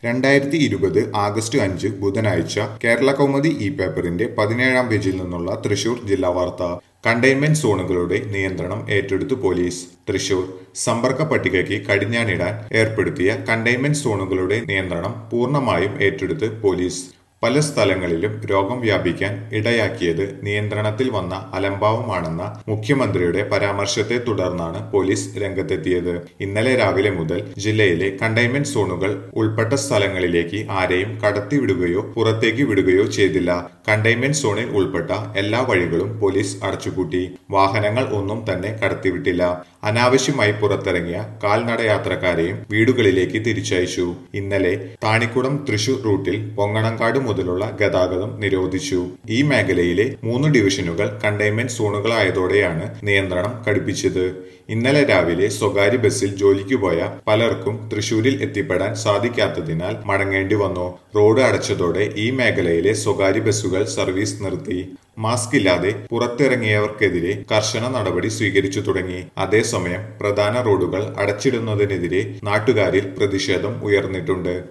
രണ്ടായിരത്തി ഇരുപത് ആഗസ്റ്റ് അഞ്ച് ബുധനാഴ്ച കേരള കൗമുദി ഇ പേപ്പറിന്റെ പതിനേഴാം പേജിൽ നിന്നുള്ള തൃശൂർ ജില്ലാ വാർത്ത കണ്ടെയ്ൻമെന്റ് സോണുകളുടെ നിയന്ത്രണം ഏറ്റെടുത്തു പോലീസ് തൃശൂർ സമ്പർക്ക പട്ടികയ്ക്ക് കടിഞ്ഞാണിടാൻ ഏർപ്പെടുത്തിയ കണ്ടെയ്ൻമെന്റ് സോണുകളുടെ നിയന്ത്രണം പൂർണ്ണമായും ഏറ്റെടുത്ത് പോലീസ് പല സ്ഥലങ്ങളിലും രോഗം വ്യാപിക്കാൻ ഇടയാക്കിയത് നിയന്ത്രണത്തിൽ വന്ന അലംഭാവമാണെന്ന മുഖ്യമന്ത്രിയുടെ പരാമർശത്തെ തുടർന്നാണ് പോലീസ് രംഗത്തെത്തിയത് ഇന്നലെ രാവിലെ മുതൽ ജില്ലയിലെ കണ്ടെയ്ൻമെന്റ് സോണുകൾ ഉൾപ്പെട്ട സ്ഥലങ്ങളിലേക്ക് ആരെയും കടത്തിവിടുകയോ പുറത്തേക്ക് വിടുകയോ ചെയ്തില്ല കണ്ടെയ്ൻമെന്റ് സോണിൽ ഉൾപ്പെട്ട എല്ലാ വഴികളും പോലീസ് അടച്ചുപൂട്ടി വാഹനങ്ങൾ ഒന്നും തന്നെ കടത്തിവിട്ടില്ല അനാവശ്യമായി പുറത്തിറങ്ങിയ കാൽനടയാത്രക്കാരെയും വീടുകളിലേക്ക് തിരിച്ചയച്ചു ഇന്നലെ താണിക്കുളം തൃശൂർ റൂട്ടിൽ പൊങ്ങണങ്കാട് മുതലുള്ള ഗതാഗതം നിരോധിച്ചു ഈ മേഖലയിലെ മൂന്ന് ഡിവിഷനുകൾ കണ്ടെയ്ൻമെന്റ് സോണുകളായതോടെയാണ് നിയന്ത്രണം കടുപ്പിച്ചത് ഇന്നലെ രാവിലെ സ്വകാര്യ ബസ്സിൽ ജോലിക്ക് പോയ പലർക്കും തൃശൂരിൽ എത്തിപ്പെടാൻ സാധിക്കാത്തതിനാൽ മടങ്ങേണ്ടി വന്നു റോഡ് അടച്ചതോടെ ഈ മേഖലയിലെ സ്വകാര്യ ബസ്സുകൾ സർവീസ് നിർത്തി മാസ്ക് ഇല്ലാതെ പുറത്തിറങ്ങിയവർക്കെതിരെ കർശന നടപടി സ്വീകരിച്ചു തുടങ്ങി അതേസമയം പ്രധാന റോഡുകൾ അടച്ചിടുന്നതിനെതിരെ നാട്ടുകാരിൽ പ്രതിഷേധം ഉയർന്നിട്ടുണ്ട്